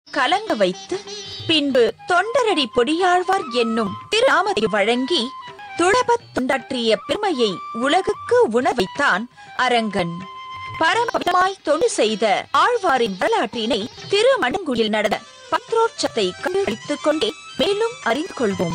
கலங்க வைத்து பின்பு தொண்டரடி பொடியாழ்வார் என்னும் திருநாமத்தை வழங்கி துளபத் தொண்டாற்றிய பெருமையை உலகுக்கு உணவைத்தான் அரங்கன் பரமபதமாய் தொண்டு செய்த ஆழ்வாரின் வரலாற்றினை திருமணங்குடியில் நடந்த பத்ரோற்சத்தை கண்டுபிடித்துக் கொண்டே மேலும் அறிந்து கொள்வோம்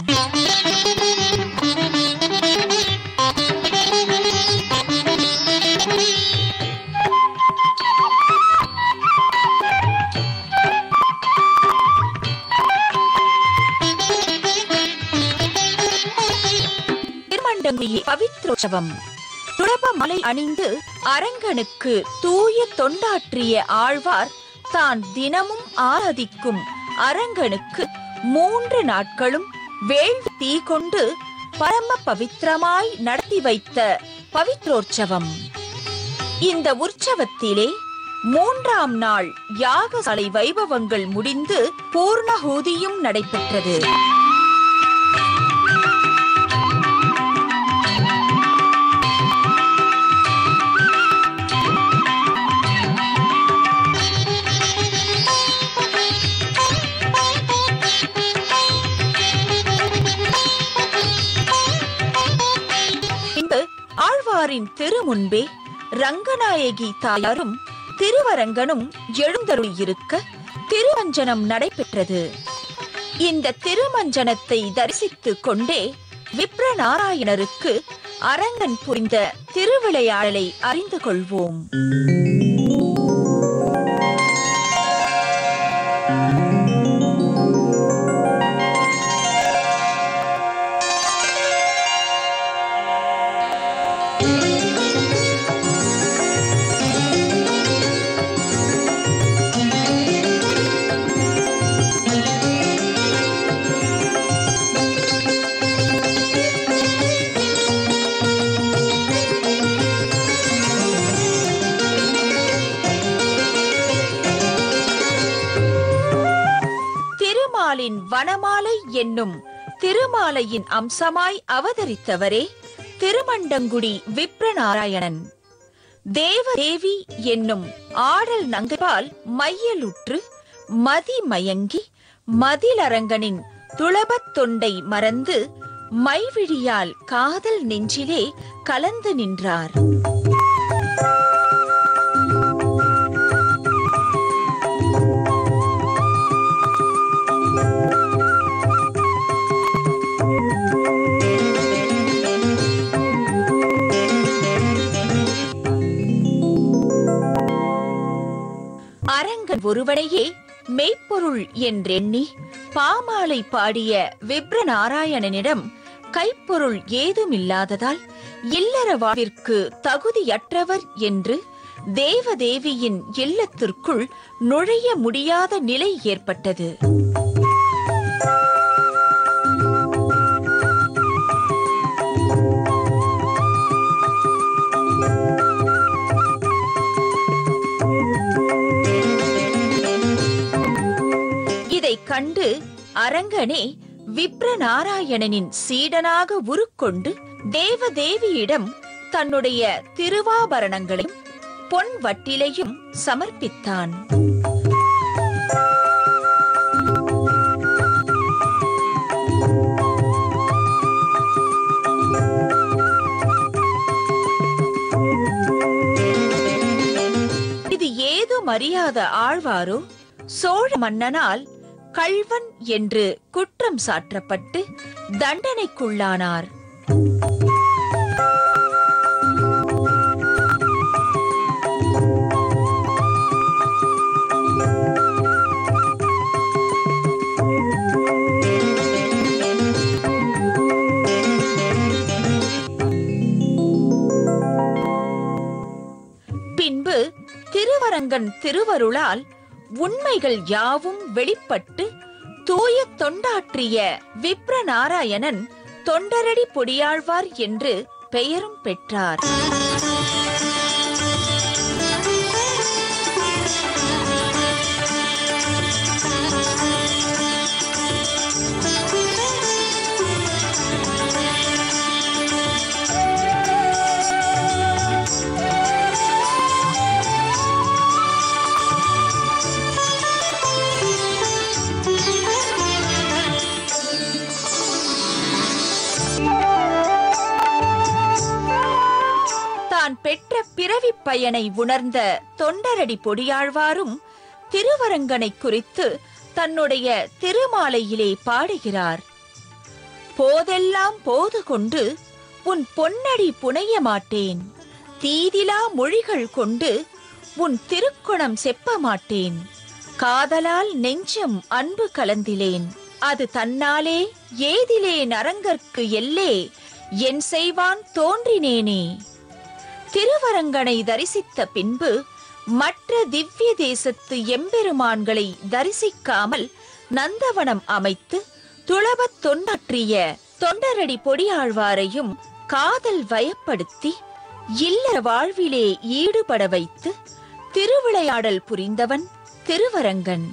திருமண்டங்குடி பவித்ரோற்சவம் துளப மலை அணிந்து அரங்கனுக்கு தூய தொண்டாற்றிய ஆழ்வார் தான் தினமும் ஆராதிக்கும் அரங்கனுக்கு மூன்று நாட்களும் வேள்வி தீ கொண்டு பரம பவித்திரமாய் நடத்தி வைத்த பவித்ரோற்சவம் இந்த உற்சவத்திலே மூன்றாம் நாள் யாகசாலை வைபவங்கள் முடிந்து பூர்ணஹூதியும் நடைபெற்றது பின்பு ஆழ்வாரின் திருமுன்பே ரங்கநாயகி தாயாரும் திருவரங்கனும் எழுந்தருளியிருக்க திருமஞ்சனம் நடைபெற்றது இந்த திருமஞ்சனத்தை தரிசித்துக் கொண்டே விப்ரநாராயணருக்கு அரங்கன் புரிந்த திருவிளையாடலை அறிந்து கொள்வோம் திருமாலின் வனமாலை என்னும் திருமாலையின் அம்சமாய் அவதரித்தவரே திருமண்டங்குடி விப்ரநாராயணன் தேவதேவி என்னும் ஆடல் நங்கைபால் மையலுற்று மதி மயங்கி மதிலரங்கனின் துளபத் தொண்டை மறந்து மைவிழியால் காதல் நெஞ்சிலே கலந்து நின்றார் அரங்கன் ஒருவனையே மெய்ப்பொருள் என்றெண்ணி பாமாலை பாடிய விப்ரநாராயணனிடம் கைப்பொருள் ஏதுமில்லாததால் இல்லற வாழ்விற்கு தகுதியற்றவர் என்று தேவதேவியின் இல்லத்திற்குள் நுழைய முடியாத நிலை ஏற்பட்டது இதைக் கண்டு அரங்கனே விப்ரநாராயணனின் சீடனாக உருக்கொண்டு தேவதேவியிடம் தன்னுடைய திருவாபரணங்களையும் பொன் வட்டிலையும் சமர்ப்பித்தான் இது ஏதும் அறியாத ஆழ்வாரோ சோழ மன்னனால் கள்வன் என்று குற்றம் சாற்றப்பட்டு தண்டனைக்குள்ளானார் பின்பு திருவரங்கன் திருவருளால் உண்மைகள் யாவும் வெளிப்பட்டு தூய தொண்டாற்றிய விப்ரநாராயணன் தொண்டரடி பொடியாழ்வார் என்று பெயரும் பெற்றார் பிறவிப் பயனை உணர்ந்த தொண்டரடி பொடியாழ்வாரும் திருவரங்கனை குறித்து தன்னுடைய திருமாலையிலே பாடுகிறார் போதெல்லாம் போது கொண்டு உன் பொன்னடி புனைய மாட்டேன் தீதிலா மொழிகள் கொண்டு உன் திருக்குணம் செப்ப மாட்டேன் காதலால் நெஞ்சம் அன்பு கலந்திலேன் அது தன்னாலே ஏதிலே நரங்கற்கு எல்லே என் செய்வான் தோன்றினேனே திருவரங்கனை தரிசித்த பின்பு மற்ற திவ்ய தேசத்து எம்பெருமான்களை தரிசிக்காமல் நந்தவனம் அமைத்து துளபத் தொண்டாற்றிய தொண்டரடி பொடியாழ்வாரையும் காதல் வயப்படுத்தி இல்லற வாழ்விலே ஈடுபட வைத்து திருவிளையாடல் புரிந்தவன் திருவரங்கன்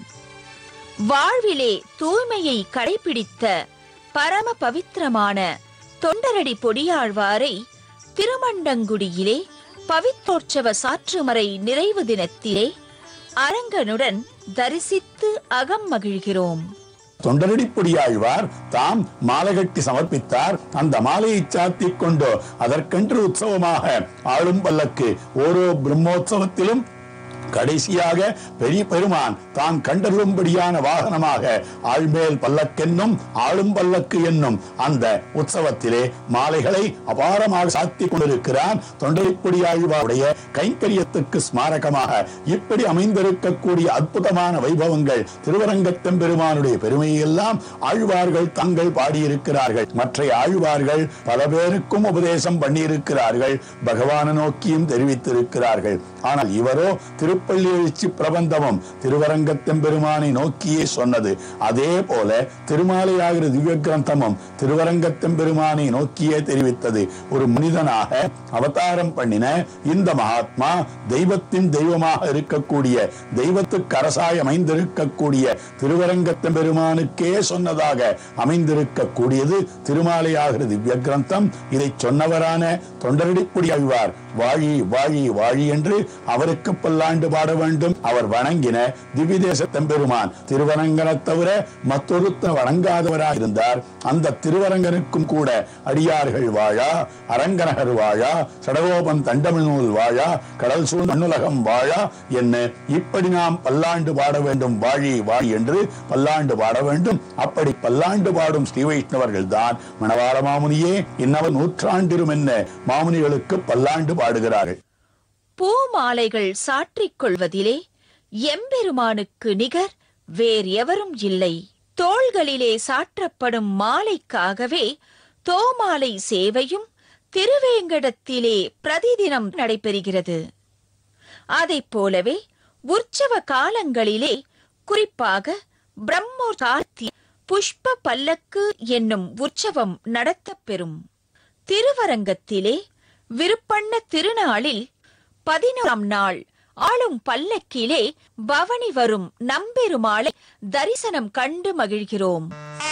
வாழ்விலே தூய்மையை கடைபிடித்த பரம பவித்திரமான தொண்டரடி பொடியாழ்வாரை திருமண்டங்குடியிலே பவித்தோற்சவ சாற்றுமறை நிறைவு தினத்திலே அரங்கனுடன் தரிசித்து அகம் மகிழ்கிறோம் தொண்டரடிப்பொடியாழ்வார் தாம் மாலை கட்டி சமர்ப்பித்தார் அந்த மாலையை சாத்திக் கொண்டு அதற்கென்று உற்சவமாக ஆளும் பல்லக்கு ஓரோ பிரம்மோற்சவத்திலும் கடைசியாக பெரிய பெருமான் தான் கண்டரும்படியான வாகனமாக ஆழ்மேல் பல்லக்கென்னும் ஆளும் பல்லக்கு என்னும் அந்த உற்சவத்திலே மாலைகளை அபாரமாக சாத்திக் கொண்டிருக்கிறான் தொண்டரிப்பொடியாழ்வாருடைய கைங்கரியத்துக்கு ஸ்மாரகமாக இப்படி அமைந்திருக்கக்கூடிய அற்புதமான வைபவங்கள் திருவரங்கத்தம் பெருமானுடைய பெருமையெல்லாம் ஆழ்வார்கள் தங்கள் பாடியிருக்கிறார்கள் மற்ற ஆழ்வார்கள் பல பேருக்கும் உபதேசம் பண்ணியிருக்கிறார்கள் பகவானை நோக்கியும் தெரிவித்திருக்கிறார்கள் ஆனால் இவரோ திருப்பள்ளி எழுச்சி பிரபந்தமும் திருவரங்கத்தம் பெருமானை நோக்கியே சொன்னது அதே போல திருமாலையாகிற திவ்ய கிரந்தமும் திருவரங்கத்தம் பெருமானை நோக்கியே தெரிவித்தது ஒரு மனிதனாக அவதாரம் பண்ணின இந்த மகாத்மா தெய்வத்தின் தெய்வமாக இருக்கக்கூடிய தெய்வத்துக்கு அரசாய் அமைந்திருக்கக்கூடிய திருவரங்கத்தம் பெருமானுக்கே சொன்னதாக அமைந்திருக்கக்கூடியது திருமாலையாகிற திவ்ய கிரந்தம் இதை சொன்னவரான தொண்டரடிப்புடி ஆழ்வார் வாழி வாழி வாழி என்று அவருக்கு பல்லாண்டு பாட வேண்டும் அவர் வணங்கின திவ்ய தேச பெருமான் திருவரங்கனை தவிர மற்றொருத்த வணங்காதவராக இருந்தார் அந்த திருவரங்கனுக்கும் கூட அடியார்கள் வாழா அரங்கநகர் வாழா சடகோபன் தண்டமிழ் நூல் வாழா கடல் சூழ் மண்ணுலகம் வாழா என்ன இப்படி நாம் பல்லாண்டு பாட வேண்டும் வாழி வாழி என்று பல்லாண்டு பாட வேண்டும் அப்படி பல்லாண்டு பாடும் ஸ்ரீ வைஷ்ணவர்கள் தான் மணவாள மாமுனியே இன்னவர் நூற்றாண்டிரும் என்ன மாமுனிகளுக்கு பல்லாண்டு பாடுகிறார்கள் பூமாலைகள் சாற்றிக் கொள்வதிலே எம்பெருமானுக்கு நிகர் வேறு எவரும் இல்லை தோள்களிலே சாற்றப்படும் மாலைக்காகவே தோமாலை சேவையும் திருவேங்கடத்திலே பிரதிதினம் நடைபெறுகிறது அதைப் போலவே உற்சவ காலங்களிலே குறிப்பாக பிரம்மோற்சார்த்தி புஷ்ப பல்லக்கு என்னும் உற்சவம் நடத்தப்பெறும் திருவரங்கத்திலே விருப்பண்ண திருநாளில் பதினோராம் நாள் ஆளும் பல்லக்கிலே பவனி வரும் நம்பெருமாளை தரிசனம் கண்டு மகிழ்கிறோம்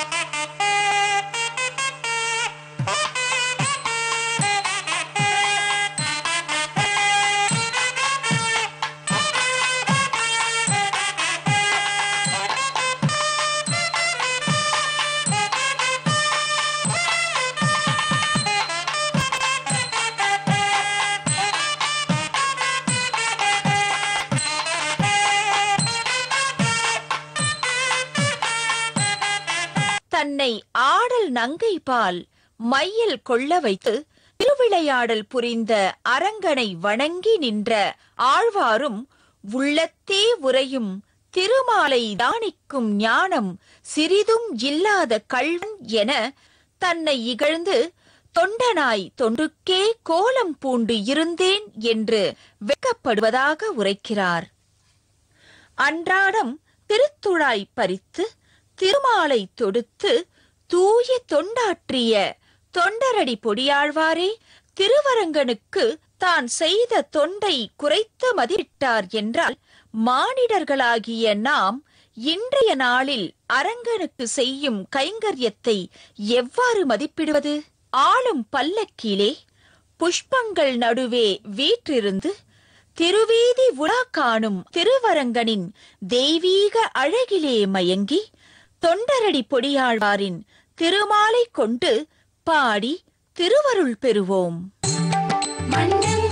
தன்னை ஆடல் நங்கை பால் மையில் கொள்ள வைத்து திருவிளையாடல் புரிந்த அரங்கனை வணங்கி நின்ற ஆழ்வாரும் உள்ளத்தே உறையும் திருமாலை தானிக்கும் ஞானம் சிறிதும் இல்லாத கள்வன் என தன்னை இகழ்ந்து தொண்டனாய் தொண்டுக்கே கோலம் பூண்டு இருந்தேன் என்று வெட்கப்படுவதாக உரைக்கிறார் அன்றாடம் திருத்துழாய் பறித்து திருமாலை தொடுத்து தூய தொண்டாற்றிய தொண்டரடி பொடியாழ்வாரே திருவரங்கனுக்கு தான் செய்த தொண்டை குறைத்து மதிப்பிட்டார் என்றால் மானிடர்களாகிய நாம் இன்றைய நாளில் அரங்கனுக்கு செய்யும் கைங்கரியத்தை எவ்வாறு மதிப்பிடுவது ஆளும் பல்லக்கிலே புஷ்பங்கள் நடுவே வீற்றிருந்து திருவீதி உலா காணும் திருவரங்கனின் தெய்வீக அழகிலே மயங்கி தொண்டரடி பொடியாழ்வாரின் திருமாலை கொண்டு பாடி திருவருள் பெறுவோம் மண்டம்